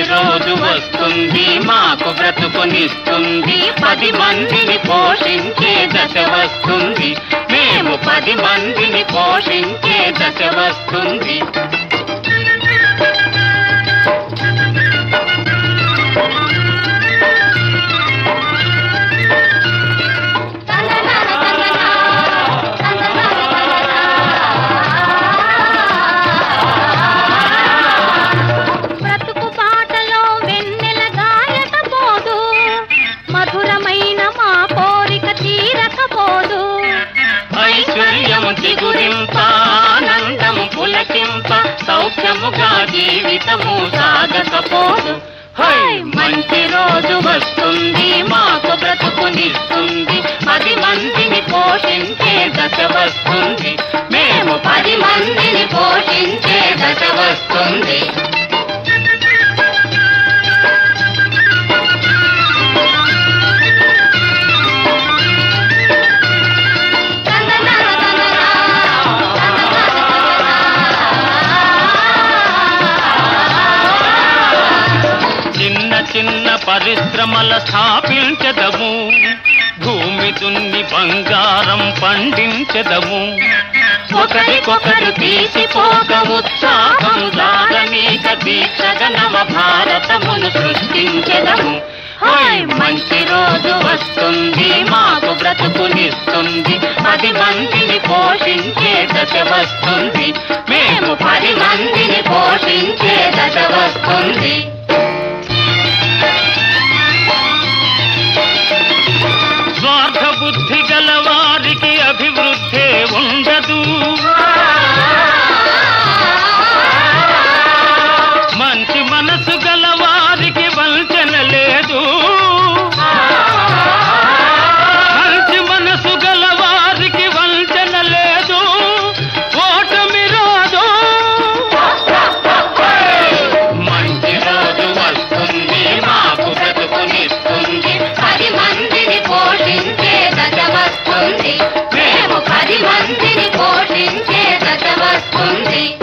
రోజు వస్తుంది మాకు బ్రతుకునిస్తుంది పది మందిని పోషించే దశ వస్తుంది మేము పది మందిని పోషించే దశ వస్తుంది బ్రతుకు బాటలో వెన్నెల గాయకపోదు మధురమైన మా కోరిక తీరకపోదు ఐశ్వర్యం చిగురింప ఆనందము పులకింప సౌఖ్యముగా జీవితము సాగకపోదు హై మంచి రోజు వస్తుంది మాకు బ్రతుకునిస్తుంది పది మందిని పోషించే దశ వస్తుంది మేము పది మందిని పోషించే దశ వస్తుంది చిన్న చిన్న పరిశ్రమల స్థాపించదము భూమి దున్ని బంగారం పండించదము ఒకరికొకరు తీసిపోక ఉత్సాహం దాగనీక దీక్షగ నవ భారతమును సృష్టించదము హాయ్ మంచి రోజు వస్తుంది మాకు బ్రతుకునిస్తుంది పది మందిని పోషించే దశ వస్తుంది మేము పది మందిని పోషించే దశ వస్తుంది స్వార్థ బుద్ధి గల వారికి అభివృద్ధి ఉండదు మంచి మనసు గల వారికి వంచన లేదు మంచి మనసు గల వారికి వంచన లేదు ఓటమి రాదు మంచి రోజు వస్తుంది మాకు బ్రతుకునిస్తుంది పది మందిని పోషించే దశ వస్తుంది మేము పది మందిని పోషించే దశ వస్తుంది